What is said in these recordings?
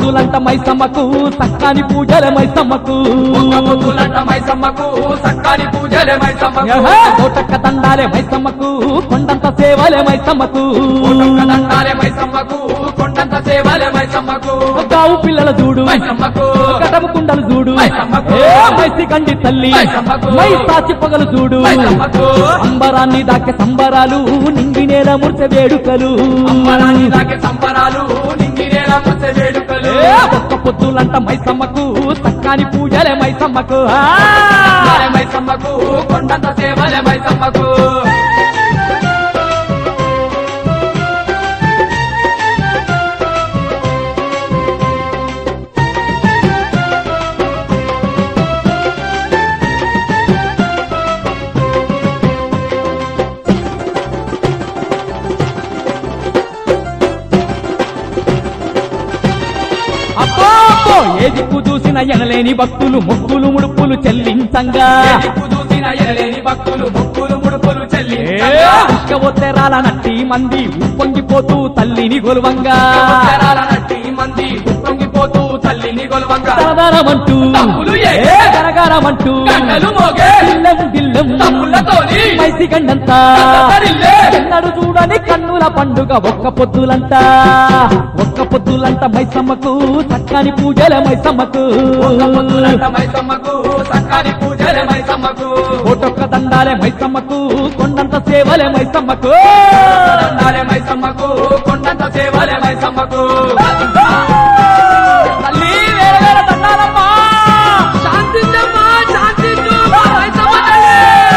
పొద్దులంట మైసమ్మకు సక్కాని పూజల మైసమ్మకు ఒక్క పొద్దులంట మైసమ్మకు సక్కాని పూజలే మైసమ్మకు కోటక్క దండాలే మైసమ్మకు కొండంత సేవలే మైసమ్మకు ఒక్కొక్క దండాలే మైసమ్మకు కొండంత సేవలే మైసమ్మకు గావు పిల్లల చూడు మైసమ్మకు కటము కుండలు చూడు మైసమ్మకు. ఏ మైసి కండి తల్లి మైసమ్మకు. మై సాచి పొగలు చూడు మైసమ్మకు. అంబరాన్ని దాకే సంబరాలు నింగి నేల ముర్చ వేడుకలు అంబరాన్ని దాకే సంబరాలు నింగినేల ముసె వేడుకలు ఏ ఒక్క పొద్దులంట మైసమ్మకు సక్కాని పూజలే మైసమ్మకు ఆ! దండాలే మైసమ్మకు కొండంత సేవలే మైసమ్మకు అబ్బో అబ్బో, ఏ దిక్కు చూసిన ఎనలేని భక్తులు మొక్కులు ముడుపులు చెల్లించంగా ఏ దిక్కు చూసిన ఎనలేని భక్తులు ముక్కులు ముడుపులు చెల్లి పుష్కవొత్తెరాల నట్టి మంది ఉప్పొంగిపోతూ తల్లిని గొలువంగా నట్టి మంది ఉప్పొంగిపోతూ తల్లిని గొలవంగా తరదరమంటూ తప్పులు ఏ? ఏ గరగరమంటూ గంటలు మోగే దిల్లెం దిల్లెం తప్పులతోని మైసి గండంతా తరిల్లే. ఎన్నడు చూడని కన్నుల పండుగ ఒక్క పొద్దులంట ఒక్క పొద్దులంట మైసమ్మకు చక్కని పూజల మైసమ్మకు ఒక్క పొద్దులంట మైసమ్మకు సక్కాని పూజలే మైసమ్మకు కోటొక్క దండాలే మైసమ్మకు కొండంత సేవలే మైసమ్మకు దండాలే మైసమ్మకు కొండంత సేవలే మైసమ్మకు తల్లి వేరే వేరే దండాలమ్మా శాంతించమ్మా శాంతించు మైసమ్మ తల్లి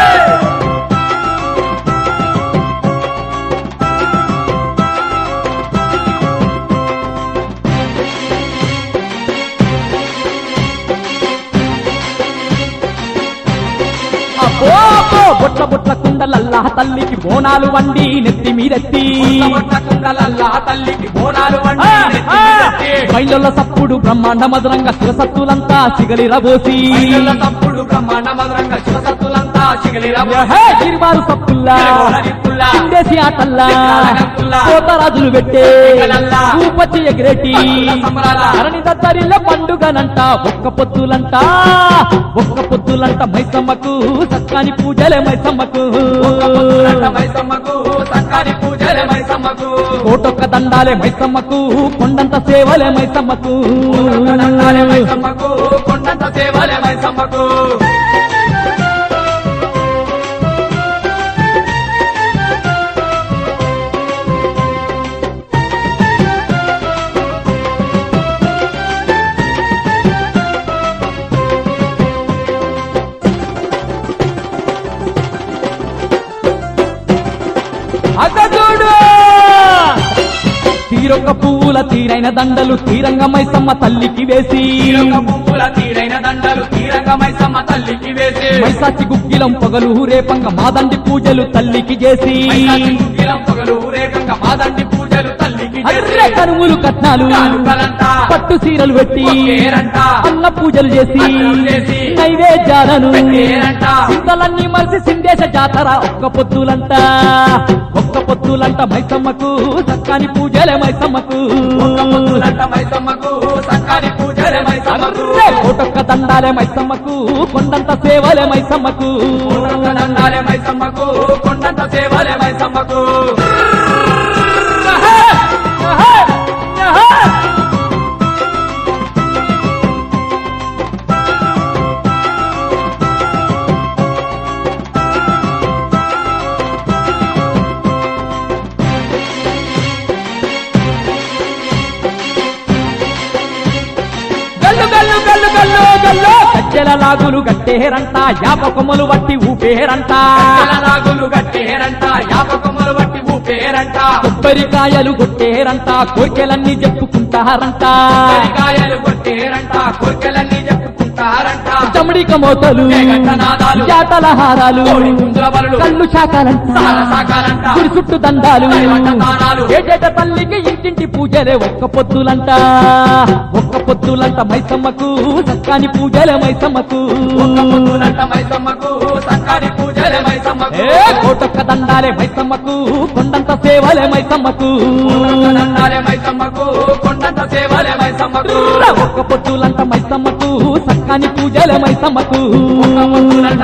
అబ్బో అబ్బో బొట్ల బొట్ల కుండలల్లా తల్లికి బోనాలు వండి నెత్తి మీరెత్తి కొత్త కుండలల్లా తల్లికి బోనాలు వండి నెత్తి మీదెత్తి. బయలుల సప్పుడు బ్రహ్మాండ మధురంగా శివసత్తులంతా సిగలిరబోసి ఐదుల తప్పుడు బ్రహ్మాండ మధురంగ శివసత్తులంతా చిగిలిరా గిరివారు సప్పుల్లా నిప్పుల్లా. చిందేసి ఆటల్లా విగ్రహాలకుల్లా. కోతరాజులు పెట్టే విగ్రహాలల్లా. కూపచ్చి ఎగిరెట్టి భక్తుల సంబరాల. ధరణి దద్దరిల్ల పండుగనంట ఒక్క పొద్దులంట ఒక్క పొద్దులంట మైసమ్మకు సక్కాని పూజలే మైసమ్మకు ఒక్క పొద్దులంట మైసమ్మకు సక్కాని పూజలే మైసమ్మకు కోటొక్క దండాలే మైసమ్మకు కొండంత సేవలే మైసమ్మకు ఒక్క దండాలే మైసమ్మకు కొండంత సేవలే మైసమ్మకు అగజుడు తీరొక్క పువ్వుల తీరైన దండలు తీరంగ మైసమ్మ తల్లికి వేసి తీరొక పువ్వుల తీరైన దండలు తీరంగ మైసమ్మ తల్లికి వేసి మైసాచి గుగ్గిలం పొగలు రేపంగ మాదండి పూజలు తల్లికి చేసి మైసాచి గుగ్గిలం పొగలు ఊరేగంగా మాదండి పూజలు తల్లికి అర్రే చేసి కనుములు కట్నాలు కానుకలంట పట్టు సీరలు పెట్టి ఒక్కేరంట. అన్న పూజలు చేసి అన్నలు చేసి నైవేద్యాలను పెట్టేరంట. చింతలన్నీ మరిసి సిందేశ జాతర ఒక్క పొద్దులంట ఒక్క పొద్దులంట మైసమ్మకు చక్కని పూజలే మైసమ్మకు ఒక్క పొద్దులంట మైసమ్మకు సక్కాని పూజలే మైసమ్మకు అర్రే కోటొక్క దండాలే మైసమ్మకు కొండంత సేవలే మైసమ్మకు ఒక్క దండాలే మైసమ్మకు కొండంత సేవలే మైసమ్మకు గల్లు గల్లు గల్లు గల్లు గల్లు గజ్జెల లాగులు గట్టేరంట యాపకొమ్మలు వట్టి ఊపేరంట నాగులు గట్టేరంట యాపకమ్మలు బట్టి ఊపేరంట కొబ్బరికాయలు కొట్టేరంట కోరికలన్నీ చెప్పుకుంటారంట కాయలు కొట్టేరంట కోరికలన్నీ చెప్పుకుంటారంట చమడిక మోతలు జయగంటనాదాలు, జాతల హారాలు కోడి పుంజుల బలులు, కళ్ళు శాఖలంట సాల సాకాలంట, గుడి చుట్టూ దండాలు దైవట దానాలు, ఏటేట తల్లికి ఇంటింటి పూజలే ఒక్క పొద్దులంట ఒక్క పొద్దులంట మైసమ్మకు సక్కాని పూజలే మైసమ్మకు ఒక్క పొద్దులంట మైసమ్మకు సక్కాని పూజలే మైసమ్మకు ఏ కోటొక్క దండాలే మైసమ్మకు కొండంత సేవలే మైసమ్మకు ఒక్క దండాలే మైసమ్మకు కొండ కొండంత సేవలే మైసమ్మకు ఒక్క పొద్దులంట మైసమ్మకు సక్కాని పూజలే మైసమ్మకు ఒక్క పొద్దులంట